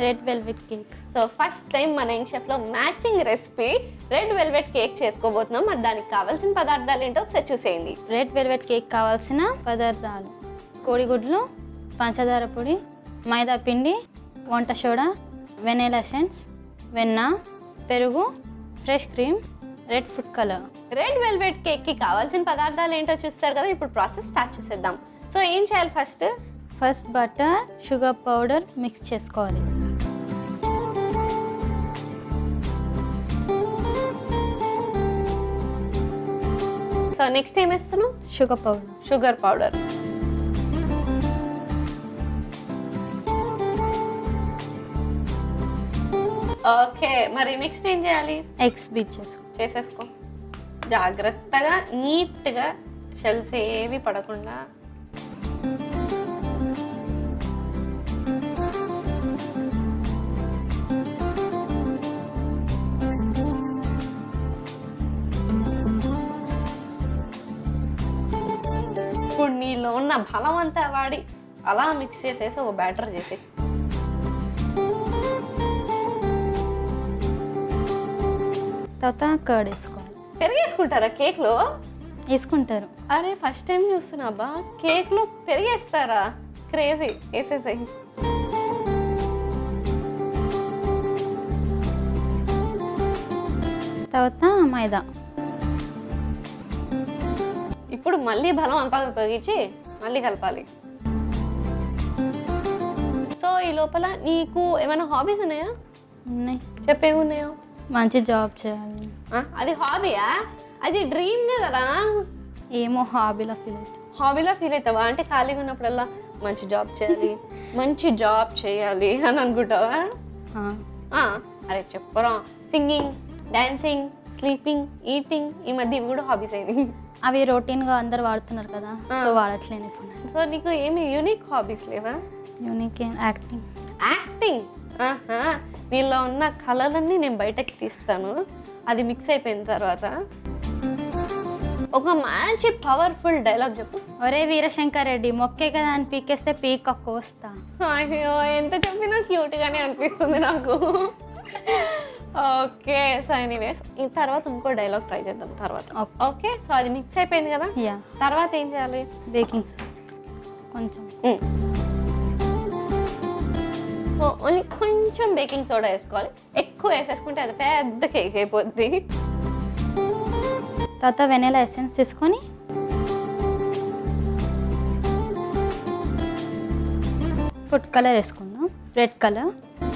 Red velvet cake so first time మన young షెఫ్లో matching recipe red velvet cake చేసుకోబోతున్నాం మరి దానికి కావాల్సిన పదార్థాలు ఏంటో ఒకసారి చూసేయండి రెడ్ వెల్వెట్ కేక్ కావాల్సిన పదార్థాలు కోడిగుడ్లు పంచదార పొడి మైదా పిండి వంట సోడా వెనీలా ఎసెన్స్ వెన్న పెరుగు fresh cream red food colour red velvet కేక్కి కావాల్సిన పదార్థాలు ఏంటో చూస్తారు కదా ఇప్పుడు ప్రాసెస్ స్టార్ట్ చేసేద్దాం సో ఏం చేయాలి first first butter sugar powder mix చేసుకోవాలి సో నెక్స్ట్ ఏం వేస్తున్నావు sugar powder sugar powder okay మరి నెక్స్ట్ ఏం చేయాలి ఎగ్స్ బీట్ చేసుకో చేసేసుకో జాగ్రత్తగా నీట్గా షెల్స్ ఏవి పడకుండా ఇప్పుడు నీలో ఉన్న బలం అంతా వాడి అలా మిక్స్ చేసేసి ఒక బ్యాటర్ చేసి తర్వాత కర్డ్ వేసుకోవాలి పెరిగేసుకుంటారా కేక్లో వేసుకుంటారు అరే ఫస్ట్ టైం చూస్తున్నా అబ్బా కేక్లో పెరిగేస్తారా క్రేజీ వేసేసాయి తర్వాత మైదా ఇప్పుడు మళ్ళీ బలం అంతా ఉపయోగించి మళ్ళీ కలపాలి సో ఈ లోపల నీకు ఏమైనా హాబీస్ ఉన్నాయా ఉన్నాయి చెప్పేమున్నాయో మంచి జాబ్ చేయాలి ఆ, అది హాబీయా అది డ్రీమ్ కదరా ఏమో హాబీలో ఫీల్ అవుతుంది హాబీలో ఫీల్ అవుతావా అంటే ఖాళీగా ఉన్నప్పుడల్లా మంచి జాబ్ చేయాలి మంచి జాబ్ చేయాలి అని అనుకుంటావా ఆ, ఆ, అరే చెప్పరా సింగింగ్ డాన్సింగ్ స్లీపింగ్ ఈటింగ్ ఈ మధ్య ఇవి కూడా హాబీస్ అయినాయి అవి రొటీన్గా అందరు వాడుతున్నారు కదా సో వాడట్లేను ఇప్పుడు సో నీకు ఏమి యూనిక్ హాబీస్ లేవా యూనిక్ యాక్టింగ్ యాక్టింగ్ ఆహా నీలో ఉన్న కళలన్నీ నేను బయటకి తీస్తాను అది మిక్స్ అయిపోయిన తర్వాత ఒక మంచి పవర్ఫుల్ డైలాగ్ చెప్పు ఒరే వీరశంకర్ రెడ్డి మొక్కే కదా అని పీకేస్తే పీక్ కోస్తా అయ్యో ఎంత చెప్పినా క్యూట్ గానే అనిపిస్తుంది నాకు ఓకే సో ఎనీవేస్ ఈ తర్వాత ఇంకో డైలాగ్ ట్రై చేద్దాం తర్వాత Okay. ఓకే సో అది మిక్స్ అయిపోయింది కదా యా తర్వాత ఏం చేయాలి బేకింగ్ కొంచెం సో ఓన్లీ కొంచెం బేకింగ్ సోడా వేసుకోవాలి ఎక్కువ వేసేసుకుంటే అది పెద్ద కేక్ అయిపోద్ది తర్వాత వెనీలా ఎసెన్స్ తీసుకొని ఫుడ్ కలర్ వేసుకుందాం రెడ్ కలర్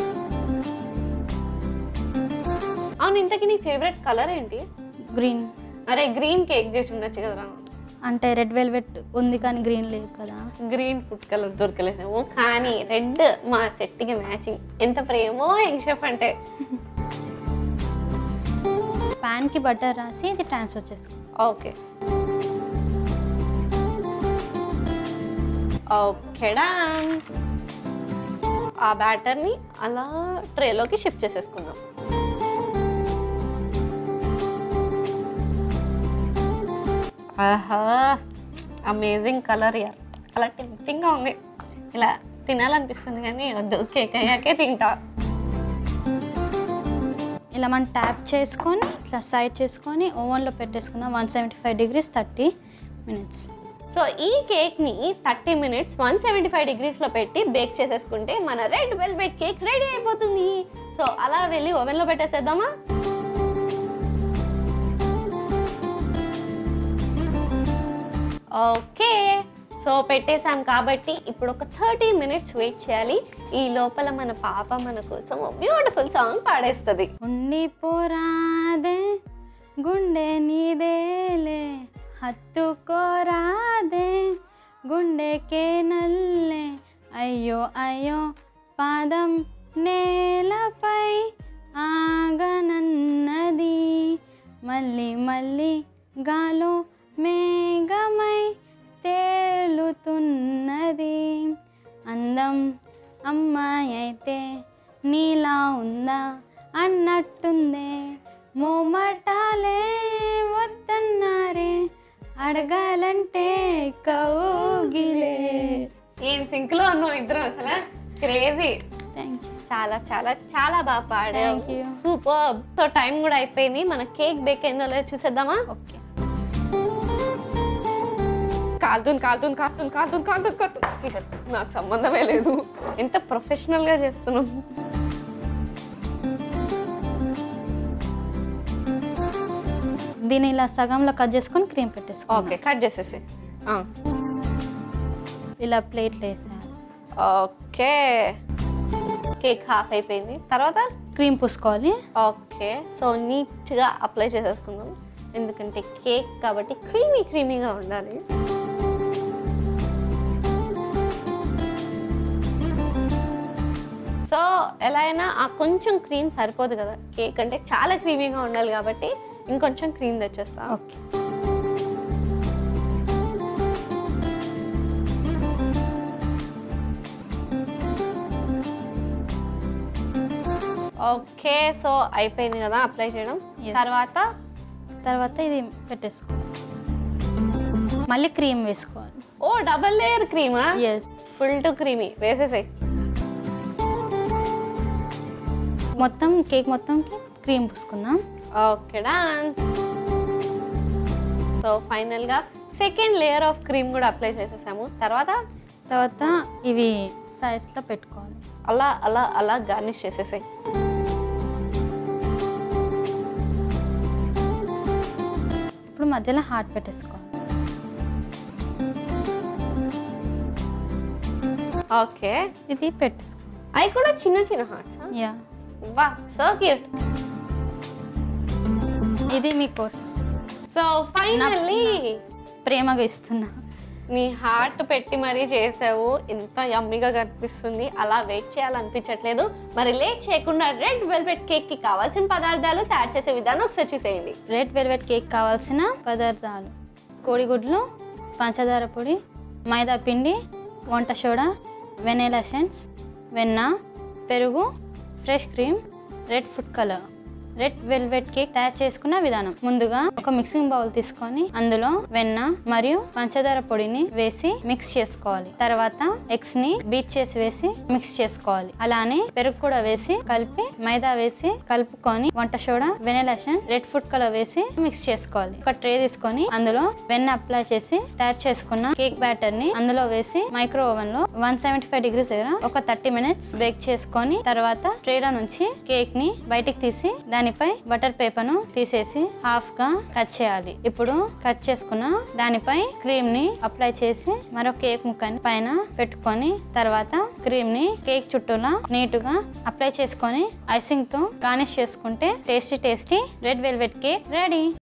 అవును ఇంతకీ నీ ఫేవరెట్ కలర్ ఏంటి గ్రీన్ అరే గ్రీన్ కేక్ చేసి ఉండొచ్చు కదరా అంటే రెడ్ వెల్వెట్ ఉంది కానీ గ్రీన్ లేదు కదా గ్రీన్ ఫుడ్ కలర్ దొరకలేదేమో కానీ రెడ్ మా సెట్కి మ్యాచింగ్ ఎంత ప్రేమో ఎంక్షెఫ్ అంటే ప్యాన్కి బటర్ రాసి ఇది ట్రాన్స్ఫర్ చేసుకో ఓకే ఓకేడా ఆ బ్యాటర్ని అలా ట్రేలోకి షిఫ్ట్ చేసేసుకుందాం ఆహా అమేజింగ్ కలర్ యార్ అలా టెంప్టింగ్గా ఉంది ఇలా తినాలనిపిస్తుంది కానీ వద్దు కేక్ అయ్యాకే తింటా ఇలా మనం ట్యాప్ చేసుకొని ఇట్లా సైడ్ చేసుకొని ఓవెన్లో పెట్టేసుకుందాం one seventy five degrees thirty minutes so ఈ కేక్ని thirty minutes one seventy five డిగ్రీస్లో పెట్టి బేక్ చేసేసుకుంటే మన రెడ్ వెల్వెట్ కేక్ రెడీ అయిపోతుంది సో అలా వెళ్ళి ఓవెన్లో పెట్టేసేద్దామా ఓకే సో పెట్టేసాం కాబట్టి ఇప్పుడు ఒక థర్టీ మినిట్స్ వెయిట్ చేయాలి ఈ లోపల మన పాప మన కోసం బ్యూటిఫుల్ సాంగ్ పాడేస్తుంది ఉండిపోరాదే గుండె నీదేలే హత్తుకోరాదే గుండెకే నల్లే అయ్యో అయ్యో పాదం నేలపై ఆగనన్నది మళ్ళీ మళ్ళీ గాలో మేఘమై తేలుతున్నది అందం అమ్మాయి అయితే నీలా ఉందా అన్నట్టుందే మోమటాలే వద్దన్నారే అడగాలంటే కౌగిలే ఏం సింక్లో ఉన్నావు ఇద్దరం అసలు క్రేజీ థ్యాంక్ యూ చాలా చాలా చాలా బాగా పాడావు Thank you. Super so time కూడా అయిపోయింది మన కేక్ బేక్ అయిందో లేదో చూసేద్దామా ఓకే కాలుతుంది కాలుతుంది కాలుతుంది కాలుతుంది కాలుతుంది కాలుతుంది తీసేసుకో నాకు సంబంధమే లేదు ఎంత ప్రొఫెషనల్ గా చేస్తున్నాం దీన్ని ఇలా సగంలో కట్ చేసుకొని క్రీమ్ పెట్టేసుకో ఓకే కట్ చేసేసి ఇలా ప్లేట్లో వేసేయాలి ఓకే కేక్ హాఫ్ అయిపోయింది తర్వాత క్రీమ్ పూసుకోవాలి ఓకే సో నీట్గా అప్లై చేసేసుకుందాం ఎందుకంటే కేక్ కాబట్టి క్రీమీ క్రీమీగా ఉండాలి సో ఎలా అయినా ఆ కొంచెం క్రీమ్ సరిపోదు కదా కేక్ అంటే చాలా క్రీమీగా ఉండాలి కాబట్టి ఇంకొంచెం క్రీమ్ తెచ్చేస్తా ఓకే ఓకే సో అయిపోయింది కదా అప్లై చేయడం Yes. తర్వాత తర్వాత ఇది పెట్టేసుకోవాలి మళ్ళీ క్రీమ్ వేసుకోవాలి ఓ డబల్ లేయర్ క్రీమా ఎస్ ఫుల్ టు క్రీమీ వేసేసాయి మొత్తం కేక్ మొత్తంకి క్రీమ్ పూసుకుందాం ఓకే డాన్స్ సో ఫైనల్గా సెకండ్ లేయర్ ఆఫ్ క్రీమ్ కూడా అప్లై చేసేసాము తర్వాత తర్వాత ఇవి సైజ్లో పెట్టుకోవాలి అలా అలా అలా గార్నిష్ చేసేసాయి ఇప్పుడు మధ్యలో హార్ట్ పెట్టేసుకోవాలి ఓకే ఇది పెట్టేసుకోవాలి అవి కూడా చిన్న చిన్న hearts yeah wow so cute ఇది మీకోసం సో ఫైనల్లీ ప్రేమగా ఇస్తున్నా నీ హార్ట్ పెట్టి మరీ చేసావు ఎంత యమ్మీగా కనిపిస్తుంది అలా వెయిట్ చేయాలనిపించట్లేదు మరి లేట్ చేయకుండా రెడ్ వెల్వెట్ కేక్ కి కావాల్సిన పదార్థాలు తయారు చేసే విధానం ఒకసారి చూసేయండి రెడ్ వెల్వెట్ కేక్ కావాల్సిన పదార్థాలు కోడిగుడ్లు పంచదార పొడి మైదా పిండి వంట సోడా వెనీలా ఎసెన్స్ వెన్న పెరుగు fresh cream red food colour red velvet cake తయారు చేసుకున్న విధానం ముందుగా ఒక మిక్సింగ్ బౌల్ తీసుకొని అందులో వెన్న మరియు పంచదార పొడిని వేసి మిక్స్ చేసుకోవాలి తర్వాత ఎగ్స్ ని బీట్ చేసి వేసి మిక్స్ చేసుకోవాలి అలానే పెరుగు కూడా వేసి కలిపి మైదా వేసి కలుపుకొని వంట సోడా వెనిలేషన్ రెడ్ ఫుడ్ కలర్ వేసి మిక్స్ చేసుకోవాలి ఒక ట్రే తీసుకొని అందులో వెన్న అప్లై చేసి తయారు చేసుకున్న కేక్ బ్యాటర్ ని అందులో వేసి మైక్రో ఓవెన్ లో వన్ సెవెంటీ ఫైవ్ డిగ్రీస్ దగ్గర ఒక థర్టీ మినిట్స్ బేక్ చేసుకొని తర్వాత ట్రేలో నుంచి కేక్ ని బయటికి తీసి దానిపై బటర్ పేపర్ ను తీసేసి హాఫ్ గా కట్ చేయాలి ఇప్పుడు కట్ చేసుకున్న దానిపై క్రీమ్ ని అప్లై చేసి మరో కేక్ ముక్కని పైన పెట్టుకొని తర్వాత క్రీమ్ ని కేక్ చుట్టూలా నీటుగా అప్లై చేసుకొని ఐసింగ్ తో గార్నిష్ చేసుకుంటే tasty tasty red velvet cake ready